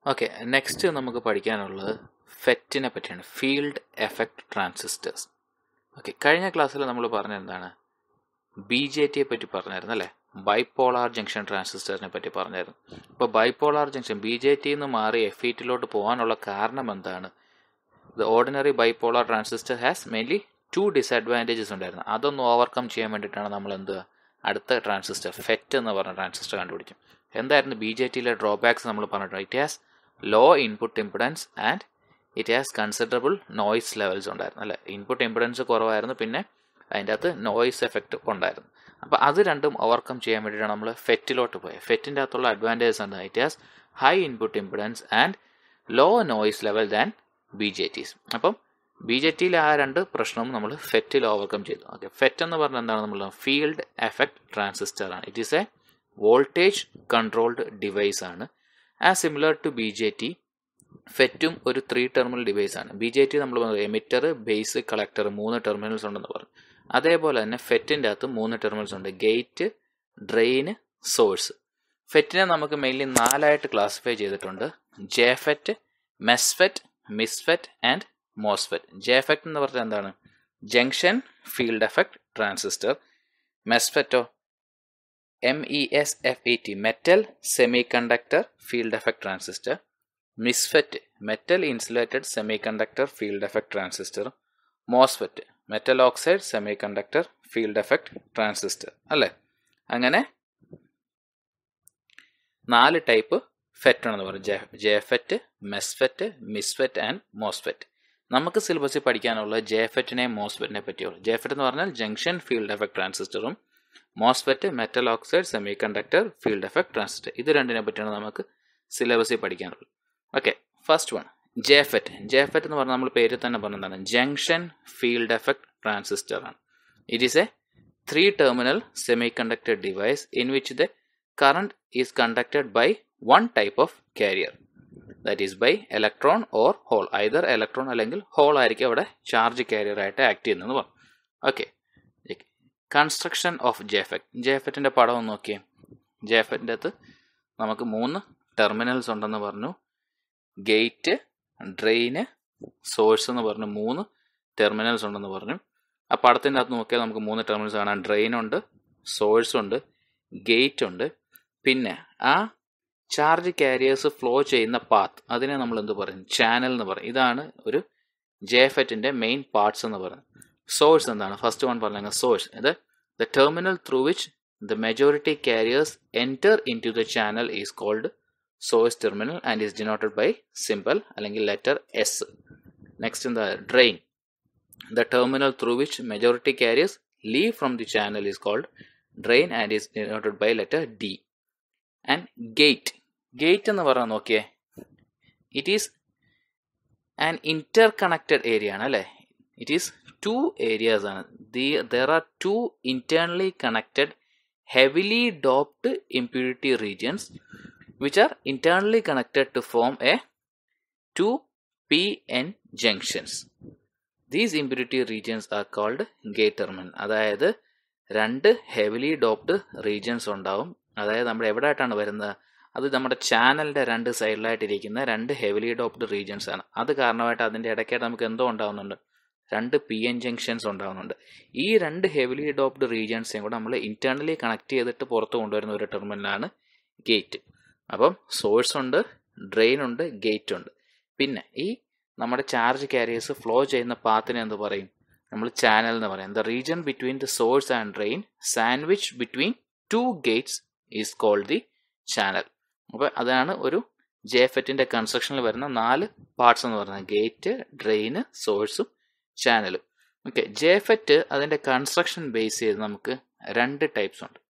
Okay next നമുക്ക് പഠിക്കാനുള്ളത് ഫെറ്റിനെ പറ്റിയാണ് ഫീൽഡ് എഫക്റ്റ് ട്രാൻസിസ്റ്റേഴ്സ് ഓക്കെ കഴിഞ്ഞ ക്ലാസ്സിൽ നമ്മൾ പറഞ്ഞ എന്താണ് ബി ജെ ടിയെ പറ്റി പറഞ്ഞായിരുന്നു അല്ലേ ബൈപോളാർ ജംഗ്ഷൻ ട്രാൻസിസ്റ്ററിനെ പറ്റി പറഞ്ഞായിരുന്നു അപ്പോൾ ബൈപോളാർ ജംഗ്ഷൻ ബി ജെ ടിയിൽ നിന്ന് മാറി എഫ് ഇറ്റിലോട്ട് പോകാനുള്ള കാരണം എന്താണ് the ordinary bipolar transistor has mainly two disadvantages ഉണ്ടായിരുന്നു അതൊന്ന് ഓവർകം ചെയ്യാൻ വേണ്ടിയിട്ടാണ് നമ്മൾ എന്ത് അടുത്ത ട്രാൻസിസ്റ്റർ ഫെറ്റ് എന്ന് പറഞ്ഞ ട്രാൻസിസ്റ്റർ കണ്ടുപിടിക്കും എന്തായിരുന്നു ബി ജെ ടിയിലെ ഡ്രോബാക്സ് നമ്മൾ പറഞ്ഞിട്ടുണ്ട് it has low input impedance and it has considerable noise levels ഉണ്ടായിരുന്നു അല്ലേ ഇൻപുട്ട് ഇമ്പിഡൻസ് കുറവായിരുന്നു പിന്നെ അതിൻ്റെ അകത്ത് നോയ്സ് എഫക്റ്റ് ഉണ്ടായിരുന്നു അപ്പോൾ അത് രണ്ടും ഓവർകം ചെയ്യാൻ വേണ്ടിയിട്ടാണ് നമ്മൾ ഫെറ്റിലോട്ട് പോയത് ഫെറ്റിൻ്റെ അകത്തുള്ള അഡ്വാൻറ്റേജസ് ഉണ്ട് it has high input impedance and low noise level than B J Ts അപ്പം ബി ജെ ടിയിൽ ആ രണ്ട് പ്രശ്നവും നമ്മൾ ഫെറ്റിൽ ഓവർകം ചെയ്തു ഓക്കെ ഫെറ്റ് എന്ന് പറഞ്ഞാൽ എന്താണ് നമ്മൾ ഫീൽഡ് എഫക്റ്റ് ട്രാൻസിസ്റ്റർ ആണ് it is a voltage controlled device ആണ് ആ similar to B J T ഫെറ്റും ഒരു ത്രീ ടെർമിനൽ ഡിവൈസ് ആണ് ബി ജെ ടി നമ്മൾ പറഞ്ഞത് എമിറ്റർ ബേസ് കളക്ടർ മൂന്ന് ടെർമിനൽസ് ഉണ്ടെന്ന് പറഞ്ഞു അതേപോലെ തന്നെ ഫെറ്റിൻ്റെ അകത്ത് മൂന്ന് ടെർമിനൽസ് ഉണ്ട് ഗേറ്റ് ഡ്രെയിന് സോഴ്സ് ഫെറ്റിനെ നമുക്ക് മെയിൻലി നാലായിട്ട് ക്ലാസിഫൈ ചെയ്തിട്ടുണ്ട് ജെഫെറ്റ് മെസ്ഫെറ്റ് മിസ്ഫെറ്റ് ആൻഡ് മോസ്ഫെറ്റ് ജെഫെറ്റ് എന്ന് പറഞ്ഞാൽ എന്താണ് ജംഗ്ഷൻ ഫീൽഡ് എഫക്റ്റ് ട്രാൻസിസ്റ്റർ മെസ്ഫെറ്റോ M E S F E T metal semiconductor field effect transistor MISFET metal insulated semiconductor field effect transistor MOSFET metal oxide semiconductor field effect transistor അല്ലേ അങ്ങനെ നാല് type FET ആണെന്ന് പറയും J JFET MESFET MISFET and MOSFET നമുക്ക് സിലബസിൽ പഠിക്കാനുള്ള ജെഫെറ്റിനെയും മോസ്ഫെറ്റിനെ പറ്റിയുള്ളൂ ജെഫെറ്റ് എന്ന് പറഞ്ഞാൽ ജംഗ്ഷൻ ഫീൽഡ് എഫക്റ്റ് ട്രാൻസിസ്റ്ററും MOSFET metal oxide semiconductor field effect transistor ഇത് രണ്ടിനെ പറ്റിയാണ് നമുക്ക് സിലബസിൽ പഠിക്കാനുള്ളത് okay first one JFET JFET എന്ന് പറഞ്ഞാൽ നമ്മൾ പേര് തന്നെ പറഞ്ഞതാണ് ജംഗ്ഷൻ ഫീൽഡ് എഫക്റ്റ് ട്രാൻസിസ്റ്റർ ആണ് it is a three terminal semiconductor device in which the current is conducted by one type of carrier that is by electron or hole either electron അല്ലെങ്കിൽ hole ആയിരിക്കും അവിടെ charge carrier ആയിട്ട് act ചെയ്യുന്നതെന്ന് പറഞ്ഞു okay construction of JFET ജെഫെറ്റിൻ്റെ പടം ഒന്ന് നോക്കിയേ ജെഫെറ്റിൻ്റെ അകത്ത് നമുക്ക് മൂന്ന് ടെർമിനൽസ് ഉണ്ടെന്ന് പറഞ്ഞു ഗേറ്റ് ഡ്രെയിന് സോഴ്സ് എന്ന് പറഞ്ഞു മൂന്ന് ടെർമിനൽസ് ഉണ്ടെന്ന് പറഞ്ഞു ആ പടത്തിൻ്റെ അകത്ത് നോക്കിയാൽ നമുക്ക് മൂന്ന് ടെർമിനൽസ് കാണാം ഡ്രെയിൻ ഉണ്ട് സോഴ്സ് ഉണ്ട് ഗേറ്റ് ഉണ്ട് പിന്നെ ആ ചാർജ് കാരിയേഴ്സ് ഫ്ലോ ചെയ്യുന്ന പാത്ത് അതിനെ നമ്മൾ എന്ത് പറയും ചാനൽ എന്ന് പറയും ഇതാണ് ഒരു ജെഫെറ്റിൻ്റെ മെയിൻ പാർട്സ് എന്ന് പറയുന്നത് സോഴ്സ് എന്താണ് ഫസ്റ്റ് വൺ പറഞ്ഞ സോഴ്സ് ഇത് the terminal through which the majority carriers enter into the channel is called source terminal and is denoted by simple അല്ലെങ്കിൽ ലെറ്റർ എസ് നെക്സ്റ്റ് എന്താ drain the terminal through which majority carriers leave from the channel is called drain and is denoted by letter D and gate gate എന്ന് പറഞ്ഞാൽ നോക്കിയേ it is an interconnected area ആണ് അല്ലേ it is two areas ആണ് the there are two internally connected heavily doped impurity regions which are internally connected to form a two PN junctions. These impurity regions are called gate terminal. അതായത് രണ്ട് heavily doped regions ഉണ്ടാവും അതായത് നമ്മുടെ എവിടെ ആയിട്ടാണ് വരുന്നത് അത് നമ്മുടെ ചാനലിന്റെ രണ്ട് സൈഡിലായിട്ടിരിക്കുന്ന രണ്ട് ഹെവിലി ഡോപ്ഡ് റീജിയൻസ് ആണ് അത് കാരണമായിട്ട് അതിന്റെ ഇടയ്ക്കായിട്ട് നമുക്ക് എന്തോ ഉണ്ടാവുന്നുണ്ട് രണ്ട് പി എൻ ജംഗ്ഷൻസ് ഉണ്ടാവുന്നുണ്ട് ഈ രണ്ട് ഹെവിലി ഡോപ്ഡ് റീജിയൻസെയും കൂടെ നമ്മൾ ഇന്റേണലി കണക്ട് ചെയ്തിട്ട് പുറത്ത് കൊണ്ടുവരുന്ന ഒരു ടെർമിനലാണ് ഗേറ്റ് അപ്പം സോഴ്സ് ഉണ്ട് ഡ്രെയിൻ ഉണ്ട് ഗേറ്റ് ഉണ്ട് പിന്നെ ഈ നമ്മുടെ ചാർജ് കാരിയേഴ്സ് ഫ്ലോ ചെയ്യുന്ന പാത്തിനെ എന്ത് പറയും നമ്മൾ ചാനൽ എന്ന് പറയും the region between the source and drain sandwich between two gates is called the channel അപ്പോൾ അതാണ് ഒരു ജെഫെറ്റിന്റെ കൺസ്ട്രക്ഷനിൽ വരുന്ന നാല് പാർട്സ് എന്ന് പറയുന്നത് ഗേറ്റ് ഡ്രെയിന് സോഴ്സും ചാനലും ഓക്കെ ജെഫെറ്റ് അതിന്റെ കൺസ്ട്രക്ഷൻ ബേസ് ചെയ്ത് നമുക്ക് രണ്ട് ടൈപ്സ് ഉണ്ട്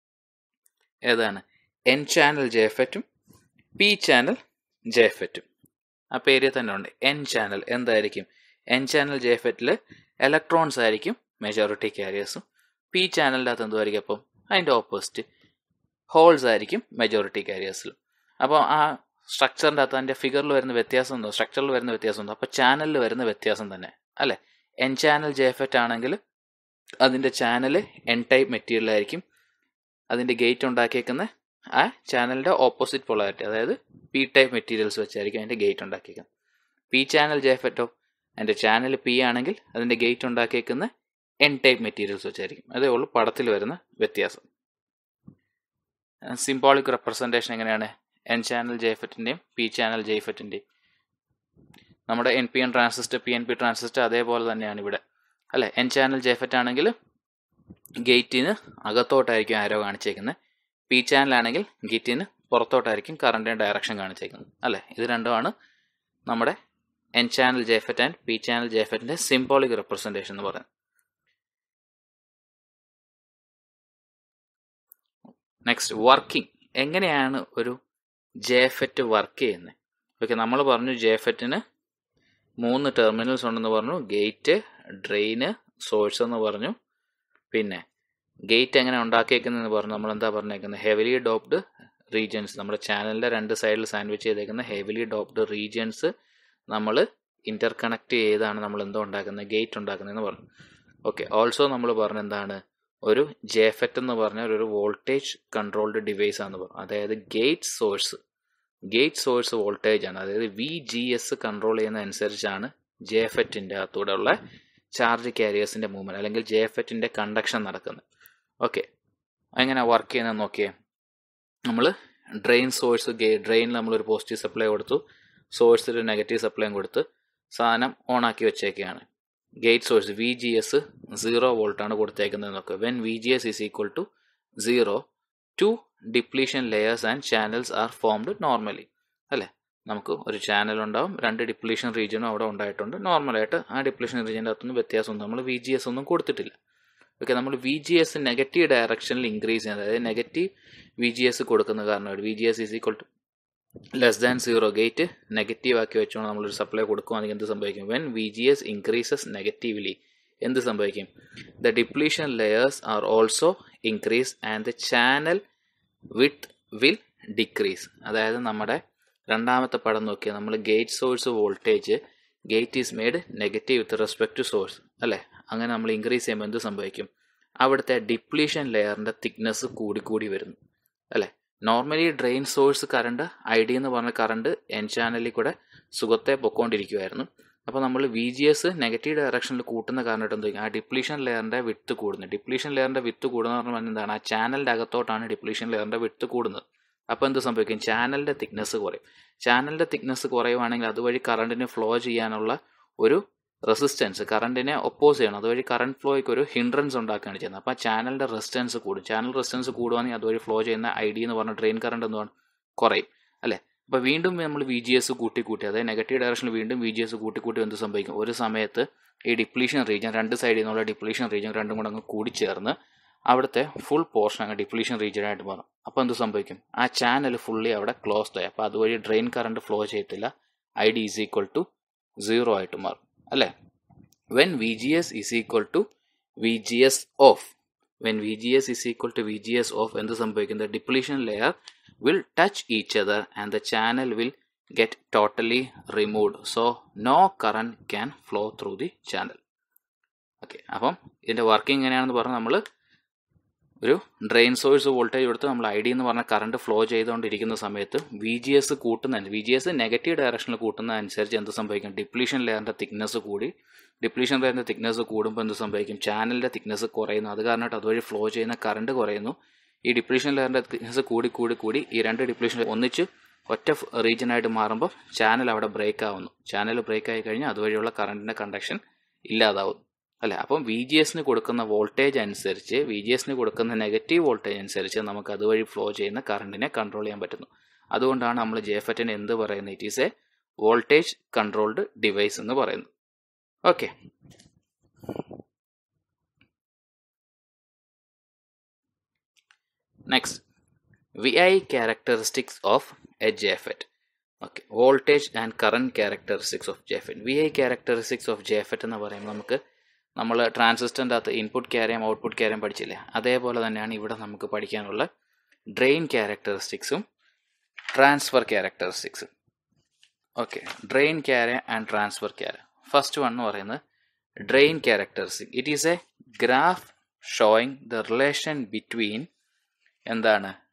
ഏതാണ് എൻ ചാനൽ ജെഫെറ്റും പി ചാനൽ ജെഫെറ്റും ആ പേര് തന്നെ ഉണ്ട് എൻ ചാനൽ എന്തായിരിക്കും എൻ ചാനൽ ജെഫെറ്റിൽ ഇലക്ട്രോൺസ് ആയിരിക്കും മെജോറിറ്റി കാരിയേഴ്സും പി ചാനലിൻ്റെ അകത്ത് എന്തുമായിരിക്കും അപ്പം അതിൻ്റെ ഓപ്പോസിറ്റ് ഹോൾസ് ആയിരിക്കും മെജോറിറ്റി കാരിയേഴ്സിലും അപ്പോൾ ആ സ്ട്രക്ചറിൻ്റെ അകത്ത് അതിൻ്റെ ഫിഗറിൽ വരുന്ന വ്യത്യാസം ഉണ്ടോ സ്ട്രക്ചറിൽ വരുന്ന വ്യത്യാസം ഉണ്ടോ അപ്പോൾ ചാനലിൽ വരുന്ന വ്യത്യാസം തന്നെ അല്ലേ എൻ ചാനൽ ജെഫെറ്റ് ആണെങ്കിൽ അതിൻ്റെ ചാനൽ എൻ ടൈപ്പ് മെറ്റീരിയൽ ആയിരിക്കും അതിൻ്റെ ഗേറ്റ് ഉണ്ടാക്കിയേക്കുന്ന ആ ചാനലിൻ്റെ ഓപ്പോസിറ്റ് പൊളാരിറ്റി അതായത് പി ടൈപ്പ് മെറ്റീരിയൽസ് വെച്ചായിരിക്കും അതിൻ്റെ ഗേറ്റ് ഉണ്ടാക്കിയിരിക്കുന്നത് പി ചാനൽ ജെഫറ്റോ അതിൻ്റെ ചാനൽ പി ആണെങ്കിൽ അതിൻ്റെ ഗേറ്റ് ഉണ്ടാക്കിയേക്കുന്ന എൻ ടൈപ്പ് മെറ്റീരിയൽസ് വെച്ചായിരിക്കും അതേ ഉള്ളൂ പടത്തിൽ വരുന്ന വ്യത്യാസം സിംബോളിക് റെപ്രസെൻറ്റേഷൻ എങ്ങനെയാണ് എൻ ചാനൽ ജെഫറ്റിൻ്റെയും പി ചാനൽ ജെഫറ്റിൻ്റെയും നമ്മുടെ N P N transistor P N P transistor അതേപോലെ തന്നെയാണ് ഇവിടെ അല്ലെ എൻ ചാനൽ ജെഫറ്റ് ആണെങ്കിൽ ഗേറ്റിന് അകത്തോട്ടായിരിക്കും ആരോ കാണിച്ചേക്കുന്നത് പി ചാനൽ ആണെങ്കിൽ ഗേറ്റിന് പുറത്തോട്ടായിരിക്കും കറണ്ടിൻ്റെ ഡയറക്ഷൻ കാണിച്ചേക്കുന്നത് അല്ലെ ഇത് രണ്ടുമാണ് നമ്മുടെ N channel JFET and P channel ജെഫറ്റിന്റെ സിംബോളിക് റെപ്രസെൻറ്റേഷൻ എന്ന് പറയുന്നത് നെക്സ്റ്റ് വർക്കിംഗ് എങ്ങനെയാണ് ഒരു ജെഫറ്റ് വർക്ക് ചെയ്യുന്നത് ഓക്കെ നമ്മൾ പറഞ്ഞു ജെഫറ്റിന് മൂന്ന് ടെർമിനൽസ് ഉണ്ടെന്ന് പറഞ്ഞു ഗേറ്റ് ഡ്രെയിന് സോഴ്സ് എന്ന് പറഞ്ഞു പിന്നെ ഗേറ്റ് എങ്ങനെ ഉണ്ടാക്കിയേക്കുന്നതെന്ന് പറഞ്ഞു നമ്മൾ എന്താ പറഞ്ഞേക്കുന്നത് ഹെവിലി ഡോപ്ഡ് റീജിയൻസ് നമ്മുടെ ചാനലിൻ്റെ രണ്ട് സൈഡിൽ സാൻഡ്വിച്ച് ചെയ്തേക്കുന്ന ഹെവിലി ഡോപ്ഡ് റീജിയൻസ് നമ്മൾ ഇന്റർ കണക്ട് ചെയ്താണ് നമ്മൾ എന്തോ ഉണ്ടാക്കുന്നത് ഗേറ്റ് ഉണ്ടാക്കുന്നതെന്ന് പറഞ്ഞു ഓക്കെ ഓൾസോ നമ്മൾ പറഞ്ഞ എന്താണ് ഒരു ജെഫെറ്റ് എന്ന് പറഞ്ഞാൽ ഒരു വോൾട്ടേജ് കൺട്രോൾഡ് ഡിവൈസ് ആണെന്ന് പറഞ്ഞു അതായത് gate source gate source voltage ആണ് അതായത് വി ജി എസ് കൺട്രോൾ ചെയ്യുന്ന അനുസരിച്ചാണ് ജെഫെറ്റിൻ്റെ അകത്തൂടെ ഉള്ള ചാർജ് കാരിയേഴ്സിന്റെ മൂവ്മെന്റ് അല്ലെങ്കിൽ ജെഫെറ്റിന്റെ കണ്ടക്ഷൻ നടക്കുന്നത് ഓക്കെ എങ്ങനെ വർക്ക് ചെയ്യുന്നത് നോക്കിയേ നമ്മൾ ഡ്രെയിൻ സോഴ്സ് ഡ്രെയിനിൽ നമ്മളൊരു പോസിറ്റീവ് സപ്ലൈ കൊടുത്തു സോഴ്സിൽ ഒരു നെഗറ്റീവ് സപ്ലൈയും കൊടുത്ത് സാധനം ഓൺ ആക്കി വെച്ചേക്കുകയാണ് gate source V G S zero വോൾട്ടാണ് കൊടുത്തേക്കുന്നത് നോക്കുക when V G S is equal to zero two depletion layers and channels are formed normally അല്ലേ നമുക്ക് ഒരു ചാനൽ ഉണ്ടാവും രണ്ട് ഡിപ്ലീഷൻ റീജിയനും അവിടെ ഉണ്ടായിട്ടുണ്ട് നോർമലായിട്ട് ആ ഡിപ്ലീഷൻ റീജിയൻ്റെ അകത്തൊന്നും വ്യത്യാസമൊന്നും നമ്മൾ വി ജി എസ് ഒന്നും കൊടുത്തിട്ടില്ല ഓക്കെ നമ്മൾ വി ജി എസ് നെഗറ്റീവ് ഡയറക്ഷനിൽ ഇൻക്രീസ് ചെയ്യുന്നത് അതായത് നെഗറ്റീവ് വി ജി എസ് കൊടുക്കുന്ന കാരണമായിട്ട് V G S is equal to less than zero gate negative ആക്കി വെച്ചുകൊണ്ട് നമ്മളൊരു സപ്ലൈ കൊടുക്കുകയാണെങ്കിൽ എന്ത് സംഭവിക്കും when V G S increases negatively എന്ത് സംഭവിക്കും the depletion layers are also increase and the channel width will decrease അതായത് നമ്മുടെ രണ്ടാമത്തെ പടം നോക്കിയാൽ നമ്മൾ gate source voltage gate is made negative with respect to source അല്ലേ അങ്ങനെ നമ്മൾ ഇൻക്രീസ് ചെയ്യുമ്പോൾ എന്ത് സംഭവിക്കും അവിടുത്തെ ഡിപ്ലീഷൻ ലെയറിന്റെ തിക്നെസ് കൂടിക്കൂടി വരുന്നു അല്ലേ normally drain source current I D എന്ന് പറഞ്ഞ കറണ്ട് എൻ ചാനലിൽ കൂടെ സുഖത്തെ പൊക്കോണ്ടിരിക്കുമായിരുന്നു അപ്പോൾ നമ്മൾ വി ജി എസ് നെഗറ്റീവ് ഡയറക്ഷനിൽ കൂട്ടുന്ന കാരണമായിട്ട് എന്ത് ആ ഡിപ്ലീഷൻ ലെയറിന്റെ വിത്ത് കൂടുന്നു ഡിപ്ലീഷൻ ലെയറിന്റെ വിത്ത് കൂടുന്ന പറഞ്ഞാൽ എന്താണ് ആ ചാനലിന്റെ അകത്തോട്ടാണ് ഡിപ്ലീഷൻ ലെയറിന്റെ വിത്ത് കൂടുന്നത് അപ്പോൾ എന്ത് സംഭവിക്കും ചാനലിന്റെ തിക്നെസ് കുറയും ചാനലിന്റെ തിക്നെസ് കുറയുവാണെങ്കിൽ അതുവഴി കറണ്ടിന് ഫ്ലോ ചെയ്യാനുള്ള ഒരു റെസിസ്റ്റൻസ് കറണ്ടിനെ ഒപ്പോസ് ചെയ്യണം അതുവഴി കറണ്ട് ഫ്ലോയ്ക്ക് ഒരു ഹിൻഡ്രൻസ് ഉണ്ടാക്കുകയാണ് ചെയ്യുന്നത് അപ്പോൾ ചാനലിന്റെ റെസിസ്റ്റൻസ് കൂടും ചാനൽ റെസിസ്റ്റൻസ് കൂടുവാണെങ്കിൽ അതുവഴി ഫ്ലോ ചെയ്യുന്ന ഐ ഡി എന്ന് പറഞ്ഞ ഡ്രെയിൻ കറണ്ട് എന്താണ് കുറയും അല്ലേ അപ്പോൾ വീണ്ടും നമ്മൾ വി ജി എസ് കൂട്ടി കൂട്ടി അതായത് നെഗറ്റീവ് ഡയറക്ഷനിൽ വീണ്ടും വി ജി എസ് കൂട്ടി കൂട്ടി എന്ത് സംഭവിക്കും ഒരു സമയത്ത് ഈ ഡിപ്ലീഷൻ റീജിയൻ രണ്ട് സൈഡിൽ നിന്നുള്ള ഡിപ്ലീഷൻ റീജിയൻ രണ്ടും കൂടെ അങ്ങ് കൂടിച്ചേർന്ന് അവിടുത്തെ ഫുൾ പോർഷൻ അങ്ങ് ഡിപ്ലീഷൻ റീജിയൻ ആയിട്ട് മാറും അപ്പോൾ എന്ത് സംഭവിക്കും ആ ചാനൽ ഫുള്ളി അവിടെ ക്ലോസ്ഡ് ആയി അപ്പോൾ അതുവഴി ഡ്രെയിൻ കറണ്ട് ഫ്ലോ ചെയ്യത്തില്ല I D is equal to zero ആയിട്ട് മാറും അല്ലേ when V G S is equal to V G S off when V G S is equal to V G S off എന്ത് സംഭവിക്കുന്നത് depletion layer will touch each other and the channel will get totally removed so no current can flow through the channel okay അപ്പം ഇതിൻ്റെ working എങ്ങനെയാണെന്ന് പറഞ്ഞാൽ നമ്മൾ ഒരു drain source voltage കൊടുത്ത് നമ്മൾ ഐ ഡി എന്ന് പറഞ്ഞ കറണ്ട് ഫ്ലോ ചെയ്തുകൊണ്ടിരിക്കുന്ന സമയത്ത് വി ജി എസ് കൂട്ടുന്ന വി ജി എസ് നെഗറ്റീവ് ഡയറക്ഷനിൽ കൂട്ടുന്ന അനുസരിച്ച് എന്ത് സംഭവിക്കും ഡിപ്ലീഷൻ ലെയറിന്റെ തിക്നെസ് കൂടി ഡിപ്ലീഷൻ ലെയറിന്റെ തിക്നെസ് കൂടുമ്പോൾ എന്ത് സംഭവിക്കും ചാനലിന്റെ തിക്നെസ് കുറയുന്നു അത് കാരണമായിട്ട് അതുവഴി ഫ്ലോ ചെയ്യുന്ന കറണ്ട് കുറയുന്നു ഈ ഡിപ്ലീഷൻ ലെയറിന്റെ തിക്നെസ് കൂടി കൂടി കൂടി ഈ രണ്ട് ഡിപ്ലീഷൻ ഒന്നിച്ച് ഒറ്റ റീജിയനായിട്ട് മാറുമ്പോൾ ചാനൽ അവിടെ ബ്രേക്ക് ആവുന്നു ചാനൽ ബ്രേക്ക് ആയി കഴിഞ്ഞാൽ അതുവഴിയുള്ള കറണ്ടിന്റെ കണ്ടക്ഷൻ ഇല്ലാതാവുന്നു അല്ലെ അപ്പം വി ജി എസിന് കൊടുക്കുന്ന വോൾട്ടേജ് അനുസരിച്ച് വി ജി എസിന് കൊടുക്കുന്ന നെഗറ്റീവ് വോൾട്ടേജ് അനുസരിച്ച് നമുക്ക് അതുവഴി ഫ്ലോ ചെയ്യുന്ന കറണ്ടിനെ കൺട്രോൾ ചെയ്യാൻ പറ്റുന്നു അതുകൊണ്ടാണ് നമ്മൾ ജെഫറ്റിന് എന്ത് പറയുന്നത് it is a voltage controlled device എന്ന് പറയുന്നത് okay next V I characteristics of a JFET okay voltage and current characteristics of JFET V I characteristics of JFET എന്ന് പറയുമ്പോൾ നമുക്ക് നമ്മൾ ട്രാൻസിസ്റ്ററിൻ്റെ അകത്ത് ഇൻപുട്ട് ക്യാരിയം ഔട്ട്പുട്ട് ക്യാരിയം പഠിച്ചില്ലേ അതേപോലെ തന്നെയാണ് ഇവിടെ നമുക്ക് പഠിക്കാനുള്ള ഡ്രെയിൻ ക്യാരക്ടറിസ്റ്റിക്സും ട്രാൻസ്ഫർ ക്യാരക്ടറിസ്റ്റിക്സും ഓക്കെ ഡ്രെയിൻ ക്യാരിയ ആൻഡ് ട്രാൻസ്ഫർ ക്യാരിയ ഫസ്റ്റ് വൺ എന്ന് പറയുന്നത് drain characteristic it is a graph showing the relation between എന്താണ്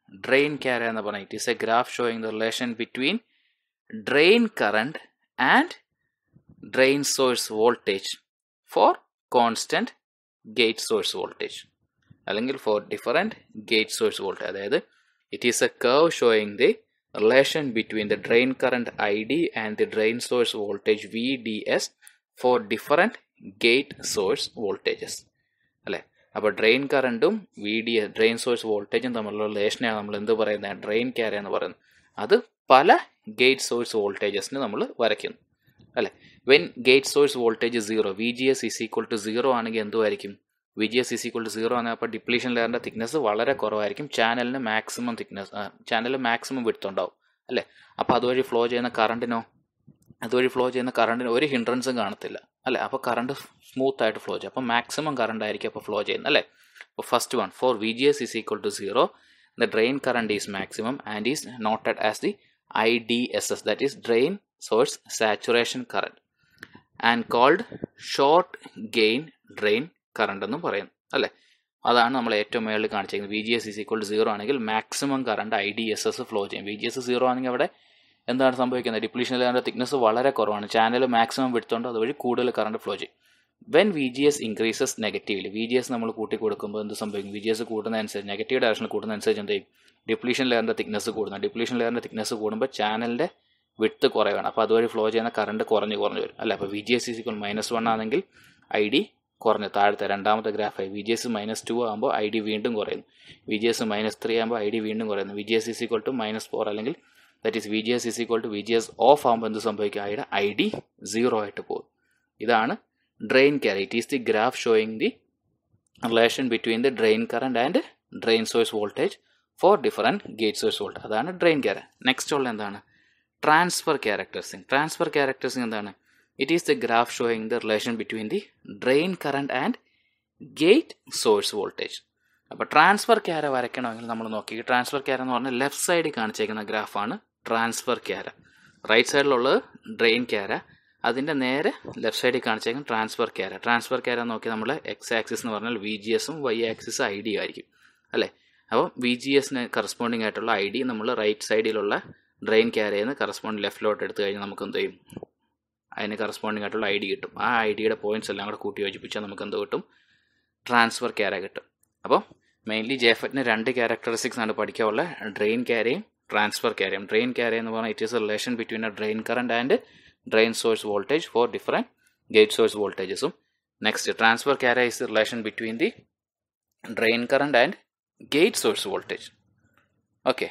ഡ്രെയിൻ ക്യാര എന്ന് പറഞ്ഞാൽ it is a graph showing the relation between drain current and drain source voltage for constant gate source voltage അല്ലെങ്കിൽ for different gate source voltage അതായത് it is a curve showing the relation between the drain current I D and the drain source voltage V D S for different gate source voltages അല്ലേ അപ്പോൾ drain കറണ്ടും V D S drain source വോൾട്ടേജും തമ്മിലുള്ള റിലേഷനെയാണ് നമ്മൾ എന്ത് പറയുന്നത് drain ക്യാര എന്ന് പറയുന്നത് അത് പല ഗേറ്റ് സോഴ്സ് വോൾട്ടേജസിന് നമ്മൾ വരയ്ക്കുന്നു അല്ലേ when gate source voltage zero V G S is equal to zero ആണെങ്കിൽ എന്തുമായിരിക്കും V G S is equal to zero ആണെങ്കിൽ അപ്പോൾ ഡിപ്ലീഷൻ ലെയറിൻ്റെ തിക്നെസ് വളരെ കുറവായിരിക്കും ചാനലിന് മാക്സിമം തിക്നെസ് ചാനലിൽ മാക്സിമം വിഡ്ത്ത് ഉണ്ടാവും അല്ലേ അപ്പോൾ അതുവഴി ഫ്ലോ ചെയ്യുന്ന കറണ്ടിനോ അതുവഴി ഫ്ലോ ചെയ്യുന്ന കറണ്ടിന് ഒരു ഹിൻഡ്രൻസും കാണത്തില്ല അല്ലേ അപ്പോൾ കറണ്ട് സ്മൂത്ത് ആയിട്ട് ഫ്ലോ ചെയ്യും അപ്പോൾ മാക്സിമം കറണ്ട് ആയിരിക്കും അപ്പോൾ ഫ്ലോ ചെയ്യുന്നത് അല്ലേ അപ്പോൾ first one for V G S is equal to zero the drain current is maximum and is noted as the I D S S that is drain source saturation current and called short gate drain current എന്നും പറയുന്നു അല്ലേ അതാണ് നമ്മൾ ഏറ്റവും മേളിൽ കാണിച്ചിരിക്കുന്നത് V G S is equal to zero ആണെങ്കിൽ maximum current I D S S flow ചെയ്യും വി ജി എസ് സീറോ ആണെങ്കിൽ അവിടെ എന്താണ് സംഭവിക്കുന്നത് ഡിപ്ലീഷൻ ലെയറിൻ്റെ തിക്നെസ് വളരെ കുറവാണ് ചാനൽ മാക്സിമം വിടുത്തോണ്ട് അതുവഴി കൂടുതൽ കറണ്ട് ഫ്ലോ ചെയ്യും when V G S increases negatively V G S നമ്മൾ കൂട്ടി കൊടുക്കുമ്പോൾ എന്ത് സംഭവിക്കും വി ജി എസ് കൂടുന്നതനുസരിച്ച് നെഗറ്റീവ് ഡയറക്ഷനിൽ കൂടുന്നതനുസരിച്ച് എന്ത് ചെയ്യും ഡിപ്ലീഷൻ ലെയറിൻ്റെ തിക്നെസ് കൂടുന്നു ഡിപ്ലീഷൻ ലെയറിൻ്റെ തിക്നെസ് കൂടുമ്പോൾ ചാനലിൻ്റെ വിട്ട് കുറവാണ് അപ്പോൾ അതുവഴി ഫ്ലോ ചെയ്യുന്ന കറണ്ട് കുറഞ്ഞ് കുറഞ്ഞ് വരും അല്ല അപ്പോൾ V G S is equal minus one ആണെങ്കിൽ ഐ ഡി കുറഞ്ഞു താഴത്തെ രണ്ടാമത്തെ ഗ്രാഫായി V G S minus two ആകുമ്പോൾ ഐ ഡി വീണ്ടും കുറയുന്നു V G S minus three ആകുമ്പോൾ ഐ ഡി വീണ്ടും കുറയുന്നു V G S is equal to minus four അല്ലെങ്കിൽ that is V G S is equal to V G S off ആകുമ്പോൾ എന്ത് സംഭവിക്കും ഐയുടെ ഐ ഡി സീറോ ആയിട്ട് പോകും ഇതാണ് drain current it is the graph showing the relation between the drain current and drain source voltage for different gate source voltage അതാണ് drain current next ഉള്ള എന്താണ് ട്രാൻസ്ഫർ ക്യാരക്ടേഴ്സിങ് ട്രാൻസ്ഫർ ക്യാരക്ടേഴ്സിങ് എന്താണ് it is the graph showing the relation between the drain current and gate source voltage അപ്പോൾ transfer chara വരയ്ക്കണമെങ്കിൽ നമ്മൾ നോക്കി transfer chara എന്ന് പറഞ്ഞാൽ ലെഫ്റ്റ് സൈഡിൽ കാണിച്ചേക്കുന്ന ഗ്രാഫാണ് transfer chara right സൈഡിലുള്ളത് drain chara അതിൻ്റെ നേരെ ലെഫ്റ്റ് സൈഡിൽ കാണിച്ചേക്കുന്ന ട്രാൻസ്ഫർ ക്യാര ട്രാൻസ്ഫർ ക്യാര നോക്കി നമ്മൾ എക്സ് ആക്സിസ് എന്ന് പറഞ്ഞാൽ വി ജി എസും വൈ ആക്സിസ് ഐ ഡി ആയിരിക്കും അല്ലേ അപ്പോൾ വി ജി എസിന് കറസ്പോണ്ടിങ് ആയിട്ടുള്ള ഐ ഡി നമ്മൾ റൈറ്റ് സൈഡിലുള്ള ഡ്രെയിൻ ക്യാരയിൽ നിന്ന് കറസ്പോണ്ടിങ് ലെഫ്റ്റിലോട്ട് എടുത്തു കഴിഞ്ഞാൽ നമുക്ക് എന്ത് ചെയ്യും അതിന് കറസ്പോണ്ടിങ് ആയിട്ടുള്ള ഐ ഡി കിട്ടും ആ ഐ ഡിയുടെ പോയിന്റ്സ് എല്ലാം കൂടെ കൂട്ടി യോജിപ്പിച്ചാൽ നമുക്ക് എന്ത് കിട്ടും ട്രാൻസ്ഫർ ക്യാര കിട്ടും അപ്പോൾ മെയിൻലി ജെഫറ്റിന് രണ്ട് ക്യാരക്ടറിസ്റ്റിക്സ് ആണ് പഠിക്കാനുള്ള ഡ്രെയിൻ ക്യാരയും ട്രാൻസ്ഫർ ക്യാരയും ഡ്രെയിൻ ക്യാര എന്ന് പറഞ്ഞാൽ it is a relation between a drain current and drain source voltage for different gate source വോൾട്ടേജസും next transfer chara is relation between the drain current and gate source voltage okay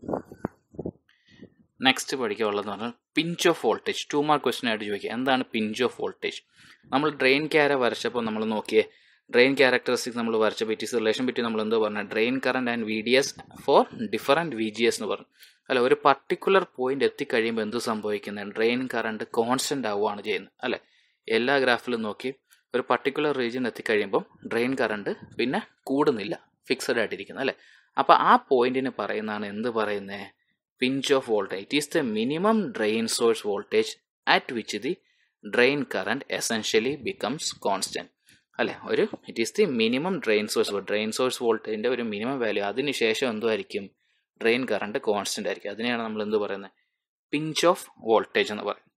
next പഠിക്കാനുള്ളതെന്ന് പറഞ്ഞാൽ pinch off voltage two mark question ആയിട്ട് ചോദിക്കുക എന്താണ് pinch off voltage നമ്മൾ drain chara വരച്ചപ്പോൾ നമ്മൾ നോക്കിയേ ഡ്രെയിൻ ക്യാരക്ടറിസ്റ്റിക്സ് നമ്മൾ വരച്ചപ്പോൾ ഇറ്റ് ഈസ് റിലേഷൻ ബിറ്റ്വീൻ നമ്മൾ എന്തോ പറഞ്ഞാൽ drain current and V D S for different V G S എന്ന് പറഞ്ഞു അല്ല ഒരു പർട്ടിക്കുലർ പോയിന്റ് എത്തിക്കഴിയുമ്പോൾ എന്ത് സംഭവിക്കുന്നത് ഡ്രെയിൻ കറണ്ട് കോൺസ്റ്റന്റ് ആവുകയാണ് ചെയ്യുന്നത് അല്ലെ എല്ലാ ഗ്രാഫിലും നോക്കി ഒരു പർട്ടിക്കുലർ റീജിയൻ എത്തിക്കഴിയുമ്പോൾ ഡ്രെയിൻ കറണ്ട് പിന്നെ കൂടുന്നില്ല ഫിക്സഡ് ആയിട്ടിരിക്കുന്നത് അല്ലെ അപ്പോൾ ആ പോയിന്റിന് പറയുന്നതാണ് എന്ത് പറയുന്നത് pinch off voltage it is the minimum drain source voltage at which the drain current essentially becomes constant അല്ലെ ഒരു it is the minimum drain source drain source വോൾട്ടേജിന്റെ ഒരു മിനിമം വാല്യൂ അതിനുശേഷം എന്തുമായിരിക്കും ഡ്രെയിൻ കറണ്ട് കോൺസ്റ്റന്റ് ആയിരിക്കും അതിനെയാണ് നമ്മൾ എന്ത് പറയുന്നത് പിഞ്ച് ഓഫ് വോൾട്ടേജ് എന്ന് പറയും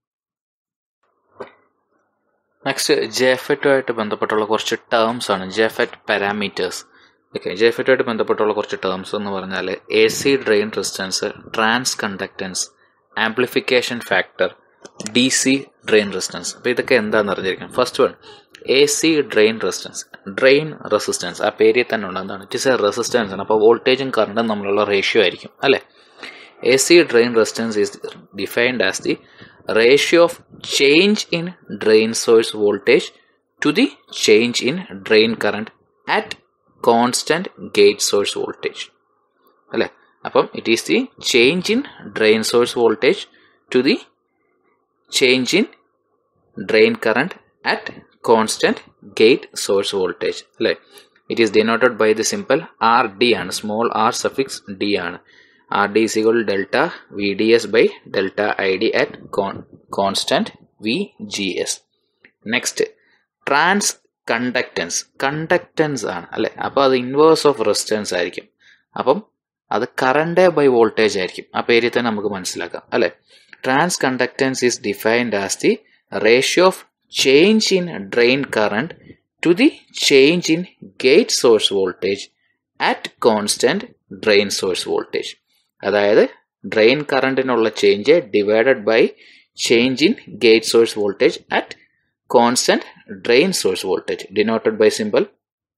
നെക്സ്റ്റ് ജെഫറ്റുമായിട്ട് ബന്ധപ്പെട്ടുള്ള കുറച്ച് ടേംസ് ആണ് ജെഫറ്റ് പാരാമീറ്റേഴ്സ് ഓക്കെ ജെഫറ്റുമായിട്ട് ബന്ധപ്പെട്ടുള്ള കുറച്ച് ടേംസ് എന്ന് പറഞ്ഞാൽ A C drain resistance transconductance amplification factor D C drain resistance അപ്പോൾ ഇതൊക്കെ എന്താണെന്ന് അറിഞ്ഞിരിക്കണം first one A C drain resistance drain resistance ആ പേരിൽ തന്നെ ഉണ്ട് എന്താണ് ഇറ്റ് ഇസ് എ റെസിസ്റ്റൻസ് ആണ് അപ്പോൾ വോൾട്ടേജും കറണ്ടും തമ്മിലുള്ള റേഷ്യോ ആയിരിക്കും അല്ലേ A C drain resistance is defined as the ratio of change in drain source voltage to the change in drain current at constant gate source voltage അല്ലേ അപ്പം it is the change in drain source voltage to the change in drain current at constant gate source voltage അല്ലേ it is denoted by the simple R D ആണ് small R suffix D ആണ് R D is equal to delta VDS by delta ID at con constant VGS. Next transconductance conductance ആണ് അല്ലെ അപ്പോൾ അത് inverse of resistance ആയിരിക്കും അപ്പം അത് current by voltage ആയിരിക്കും ആ പേരിൽ തന്നെ നമുക്ക് മനസ്സിലാക്കാം അല്ലെ transconductance is defined as the ratio of change in drain current to the change in gate source voltage at constant drain source voltage അതായത് ഡ്രെയിൻ കറണ്ടിനുള്ള change divided by change in gate source voltage at constant drain source voltage denoted by simple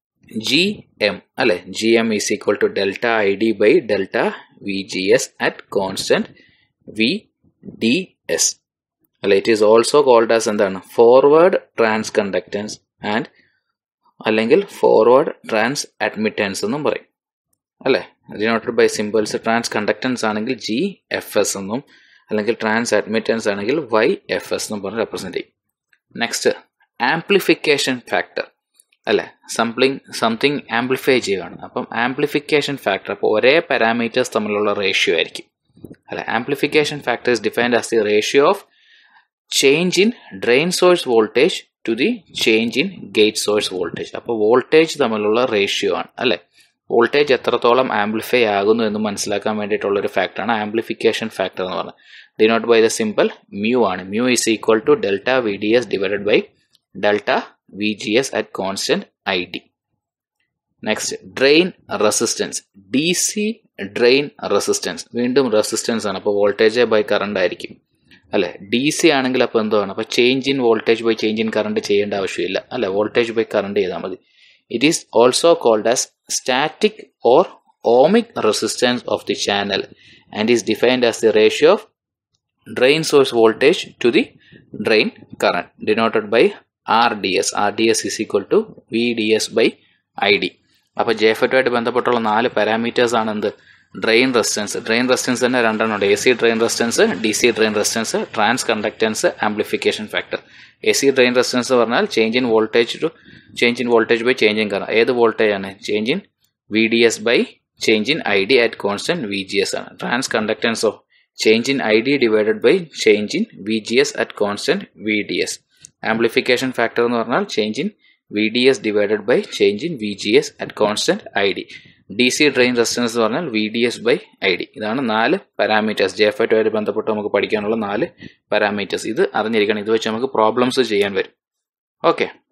G M അല്ലെ G M is equal to delta I D by delta V G S at constant V D S അല്ലെ it is also called as എന്താണ് forward transconductance and അല്ലെങ്കിൽ forward transadmittance എന്നും പറയും അല്ലെ denoted by simples transconductance ആണെങ്കിൽ G F S എന്നും അല്ലെങ്കിൽ transadmittance ആണെങ്കിൽ വൈ എഫ് എസ് എന്നും പറഞ്ഞ് റെപ്രസെന്റ് ചെയ്യും നെക്സ്റ്റ് ആംപ്ലിഫിക്കേഷൻ ഫാക്ടർ അല്ലെ സംതിങ് സംതിങ് ആംപ്ലിഫൈ ചെയ്യുകയാണ് അപ്പം ആംപ്ലിഫിക്കേഷൻ ഫാക്ടർ അപ്പോൾ ഒരേ പാരാമീറ്റേഴ്സ് തമ്മിലുള്ള റേഷ്യോ ആയിരിക്കും അല്ലെ amplification factor is defined as the ratio of change in drain source voltage to the change in gate source voltage അപ്പോൾ വോൾട്ടേജ് തമ്മിലുള്ള റേഷ്യോ ആണ് അല്ലെ വോൾട്ടേജ് എത്രത്തോളം ആംപ്ലിഫൈ ആകുന്നു എന്ന് മനസ്സിലാക്കാൻ വേണ്ടിയിട്ടുള്ള ഒരു ഫാക്ടറാണ് ആംപ്ലിഫിക്കേഷൻ ഫാക്ടർ എന്ന് പറയുന്നത് denote by the simple mu ആണ് mu is equal to delta V D S divided by delta V G S at constant I D next drain resistance D C drain resistance വീണ്ടും resistance ആണ് അപ്പോൾ voltage by current ആയിരിക്കും അല്ലെ D C ആണെങ്കിൽ അപ്പോൾ എന്താണ് അപ്പോൾ change in voltage by change in current ചെയ്യേണ്ട ആവശ്യമില്ല അല്ലെ വോൾട്ടേജ് ബൈ കറണ്ട് ചെയ്താൽ മതി it is also called as static or ohmic resistance of the channel and is defined as the ratio of drain source voltage to the drain current denoted by RDS. RDS is equal to VDS by ID. അപ്പോൾ ജെഫറ്റുമായിട്ട് ബന്ധപ്പെട്ടുള്ള നാല് parameters ആണ് എന്ത് drain resistance drain resistance തന്നെ രണ്ടെണ്ണം ഉണ്ട് A C drain resistance D C drain resistance transconductance amplification factor A C drain resistance പറഞ്ഞാൽ change in voltage to change in voltage by change in current ഏത് voltage ആണ് change in V D S by change in I D at constant V G S ആണ് transconductance of change in ID divided by change in VGS at constant VDS. Amplification factor എന്ന് പറഞ്ഞാൽ change in VDS divided by change in VGS at constant ID. D C drain resistance എന്ന് പറഞ്ഞാൽ V D S by I D ഇതാണ് നാല് parameters J F ആയിട്ട് ബന്ധപ്പെട്ട് നമുക്ക് പഠിക്കാനുള്ള നാല് പാരാമീറ്റേഴ്സ് ഇത് അറിഞ്ഞിരിക്കണം ഇത് വെച്ച് നമുക്ക് പ്രോബ്ലംസ് ചെയ്യാൻ വരും ഓക്കെ